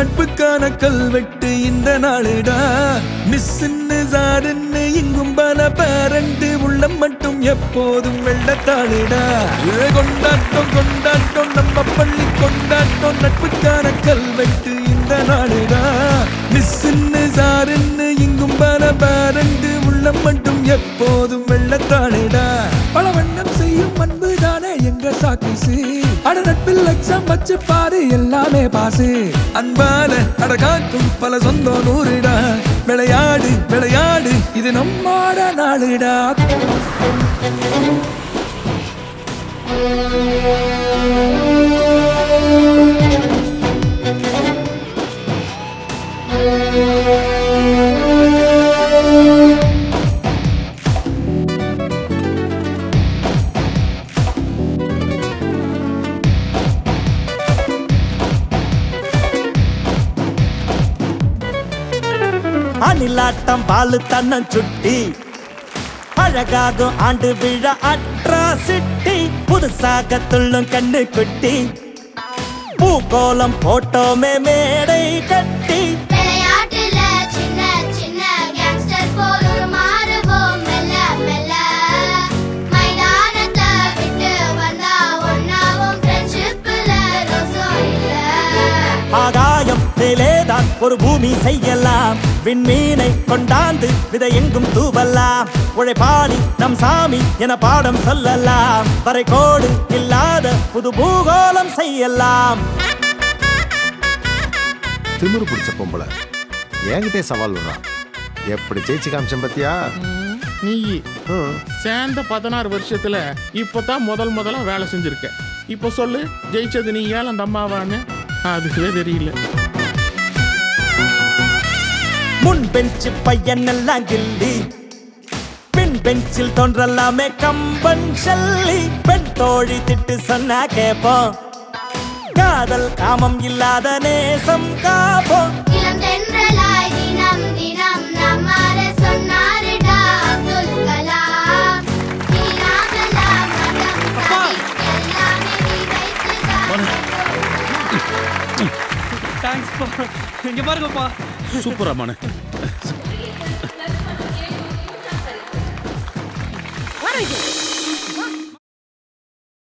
நட்புக்கான கல்வெட்டு இந்த நாளுடா மிஸ்ன்னு சாருன்னு இங்கும் பல பேரண்டு உள்ளம் மட்டும் எப்போதும் வெள்ளத்தாளுடா ஏ கொண்டாட்டம் கொண்டாட்டம் நம்ம பள்ளி கொண்டாட்டம் நட்புக்கான கல்வெட்டு இந்த நாளுடா மிஸ்ன்னு சாருன்னு இங்கும் பல பேரண்டு உள்ளம் மட்டும் எப்போதும் வெள்ளத்தாளுடா பல வண்ணம் செய்யும் அன்பு தானே எங்க சாக்கிசு அட நட்பில் லட்சம் வச்சு பாரு எல்லாமே பாசு அன்பால அட காக்கும் பல சொந்த நூறுடா விளையாடு விளையாடு இது நம்மாட நாளுடா அணிலாட்டம் பாலு தன்னம் சுட்டி அழகாகும் ஆண்டு விழா அட்ராசிட்டி புதுசாக துள்ளும் கண்ணு குட்டி பூகோலம் போட்டோமே மேடை கட்டி விளையாட்டுல சின்ன சின்ன கேங்ஸ்டர் போல் ஒரு மாறுவோம் மெல்ல மெல்ல மைதானத்தை விட்டு வந்தா ஒன்னாவும் ஃப்ரெண்ட்ஷிப்ல ரோசம் இல்ல ஆகாயம் மேலேதான் ஒரு பூமி செய்யலாம் விண்மீனை கொண்டாந்து விதை எங்கும் தூவலாம் உழைப்பாளி நம் சாமி என பாடம் சொல்லலாம் வரைகோடு இல்லாத புது பூகோளம் செய்யலாம் திமிரு பிடிச்ச பொம்பளை என்கிட்டே சவால் விடுறான் எப்படி ஜெயிச்சு காமிச்சேன் பத்தியா நீ ம். சேர்ந்த பதினாறு வருஷத்துல இப்பதான் முதல் முதலா வேலை செஞ்சிருக்க இப்போ சொல்லு ஜெயிச்சது நீ ஏன் அந்த அம்மாவான்னு அதுவே தெரியல முன் பெஞ்சு பையன் எல்லாம் கில்லி பின் பெஞ்சில் தோன்றலாமே கம்பன் ஷல்லி பெண் தோழி திட்டு சொன்னா கேப்போம் காதல் காமம் இல்லாத நேசம் காப்போம் இளம் தென்றலாய் தினம் தினம் நம்மார சொன்னாருடா அப்துல் கலாம் நீராகலாம் மதம் சதி எல்லாமே நீ வைத்துதான் தேங்க்ஸ்ப்பா இங்க பாருங்கப்பா சூப்பரா மனு What are you?